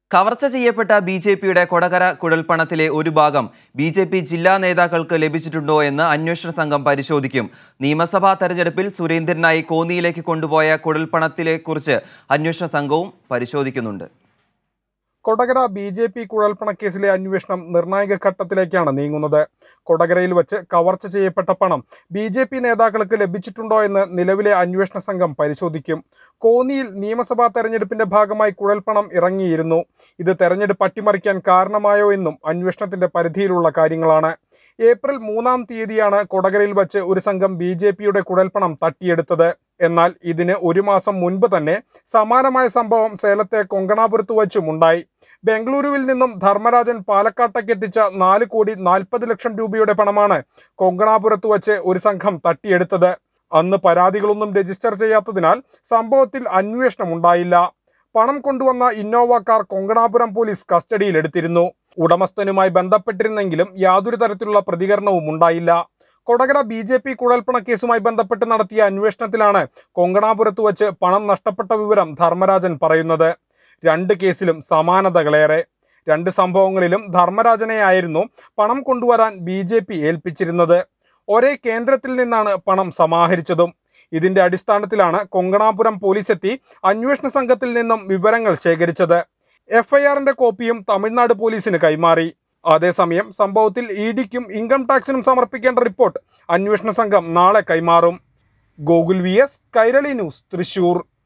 കവർച്ച ചെയ്യപ്പെട്ട B J പിയുടെ കൊടകര കുഴൽപ്പണത്തിലെ ഒരു ഭാഗം ബി ജെ പി ജില്ലാ നേതാക്കൾക്ക് ലഭിച്ചിട്ടുണ്ടോ എന്ന് അന്വേഷണ സംഘം പരിശോധിക്കും നിയമസഭാ തെരഞ്ഞെടുപ്പിൽ സുരേന്ദ്രനായി കോന്നിയിലേക്ക് കൊണ്ടുപോയ കുഴൽപ്പണത്തിലെക്കുറിച്ച് അന്വേഷണ സംഘവും പരിശോധിക്കുന്നുണ്ട് കൊടകര ബി ജെ പി കുഴൽപ്പണക്കേസിലെ അന്വേഷണം നിർണായക ഘട്ടത്തിലേക്കാണ് നീങ്ങുന്നത് കൊടകരയിൽ വച്ച് കവർച്ച ചെയ്യപ്പെട്ട പണം ബി ജെ പി നേതാക്കൾക്ക് ലഭിച്ചിട്ടുണ്ടോ എന്ന് നിലവിലെ അന്വേഷണ സംഘം പരിശോധിക്കും കോന്നിയിൽ നിയമസഭാ തെരഞ്ഞെടുപ്പിന്റെ ഭാഗമായി കുഴൽപ്പണം ഇറങ്ങിയിരുന്നു ഇത് തെരഞ്ഞെടുപ്പ് അട്ടിമറിക്കാൻ കാരണമായോ എന്നും അന്വേഷണത്തിന്റെ പരിധിയിലുള്ള കാര്യങ്ങളാണ് ഏപ്രിൽ മൂന്നാം തീയതിയാണ് കൊടകരയിൽ വച്ച് ഒരു സംഘം ബി ജെ പിയുടെ കുഴൽപ്പണം തട്ടിയെടുത്തത് എന്നാൽ ഇതിന് ഒരു മാസം മുൻപ് തന്നെ സമാനമായ സംഭവം സേലത്തെ കൊങ്കണാപുരത്ത് വച്ചും ഉണ്ടായി ബംഗളൂരുവിൽ നിന്നും ധർമ്മരാജൻ പാലക്കാട്ടേക്ക് എത്തിച്ച നാല് കോടി നാൽപ്പത് ലക്ഷം രൂപയുടെ പണമാണ് കൊങ്കണാപുരത്ത് വച്ച് ഒരു സംഘം തട്ടിയെടുത്തത് അന്ന് പരാതികളൊന്നും രജിസ്റ്റർ ചെയ്യാത്തതിനാൽ സംഭവത്തിൽ അന്വേഷണം ഉണ്ടായില്ല പണം കൊണ്ടുവന്ന ഇന്നോവ കാർ കൊങ്കണാപുരം പോലീസ് കസ്റ്റഡിയിലെടുത്തിരുന്നു ഉടമസ്ഥനുമായി ബന്ധപ്പെട്ടിരുന്നെങ്കിലും യാതൊരു തരത്തിലുള്ള പ്രതികരണവും ഉണ്ടായില്ല കൊടകര ബി ജെ പി കുഴൽപ്പണ കേസുമായി ബന്ധപ്പെട്ട് നടത്തിയ അന്വേഷണത്തിലാണ് കൊങ്കണാപുരത്ത് വച്ച് പണം നഷ്ടപ്പെട്ട വിവരം ധർമ്മരാജൻ പറയുന്നത് രണ്ട് കേസിലും സമാനതകളേറെ രണ്ട് സംഭവങ്ങളിലും ധർമ്മരാജനെയായിരുന്നു പണം കൊണ്ടുവരാൻ ബി ജെ പി ഏൽപ്പിച്ചിരുന്നത് ഒരേ കേന്ദ്രത്തിൽ നിന്നാണ് പണം സമാഹരിച്ചതും ഇതിന്റെ അടിസ്ഥാനത്തിലാണ് കൊങ്കണാപുരം പോലീസ് എത്തി അന്വേഷണ സംഘത്തിൽ നിന്നും വിവരങ്ങൾ ശേഖരിച്ചത് എഫ്ഐആറിന്റെ കോപ്പിയും തമിഴ്നാട് പോലീസിന് കൈമാറി അതേസമയം സംഭവത്തിൽ ഇ ഡിക്കും ഇൻകം ടാക്സിനും സമർപ്പിക്കേണ്ട റിപ്പോർട്ട് അന്വേഷണ സംഘം നാളെ കൈമാറും Gokul V S Kairali news Thrissur